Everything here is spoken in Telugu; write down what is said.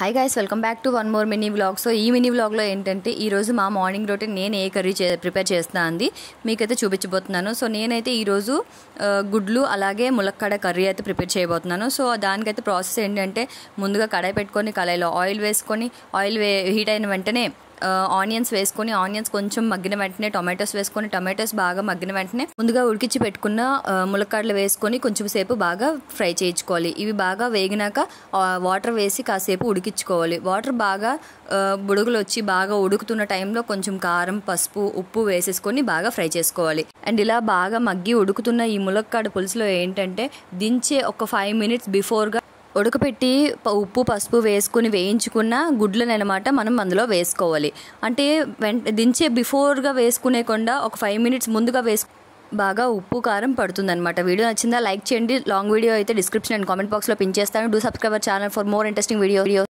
hi guys welcome back to one more mini vlog so ఈ మినీ వ్లాగ్లో ఏంటంటే ఈరోజు మా మార్నింగ్ రొటీన్ నేను ఏ కర్రీ చే ప్రిపేర్ చేస్తున్నా అంది మీకైతే చూపించబోతున్నాను సో నేనైతే ఈరోజు ఆ, గుడ్లు అలాగే ములక్కాడ కర్రీ అయితే ప్రిపేర్ చేయబోతున్నాను సో దానికైతే ప్రాసెస్ ఏంటంటే ముందుగా కడాయి పెట్టుకొని కడాయిలో ఆయిల్ వేసుకొని ఆయిల్ వే హీట్ అయిన వెంటనే ఆనియన్స్ వేసుకొని ఆనియన్స్ కొంచెం మగ్గిన వెంటనే టొమాటోస్ వేసుకొని టొమాటోస్ బాగా మగ్గిన వెంటనే ముందుగా ఉడికించి పెట్టుకున్న ఆ, ములక్కాడలు వేసుకొని కొంచెం సేపు బాగా ఫ్రై చేయించుకోవాలి ఇవి బాగా వేగినాక వాటర్ వేసి కాసేపు ఉడికించుకోవాలి వాటర్ బాగా ఆ, బుడుగులు వచ్చి బాగా ఉడుకుతున్న టైంలో కొంచెం కారం పసుపు ఉప్పు వేసేసుకొని బాగా ఫ్రై చేసుకోవాలి అండ్ ఇలా బాగా మగ్గి ఉడుకుతున్న ఈ ములక్కాడ పులుసులో ఏంటంటే దించే ఒక ఫైవ్ మినిట్స్ బిఫోర్గా ఉడకపెట్టి ప- ఉప్పు పసుపు వేసుకుని వేయించుకున్న గుడ్లను అనమాట మనం అందులో వేసుకోవాలి అంటే వెంట దించే బిఫోర్గా వేసుకునేకుండా ఒక ఫైవ్ మినిట్స్ ముందుగా వేసు బాగా ఉప్పు కారం పడుతుందన్నమాట వీడియో నచ్చిందా లైక్ చేయండి లాంగ్ వీడియో అయితే డిస్క్రిప్షన్ అండ్ కామెంట్ బాక్స్లో పిన్ చేస్తాను do subscriber channel for more interesting video video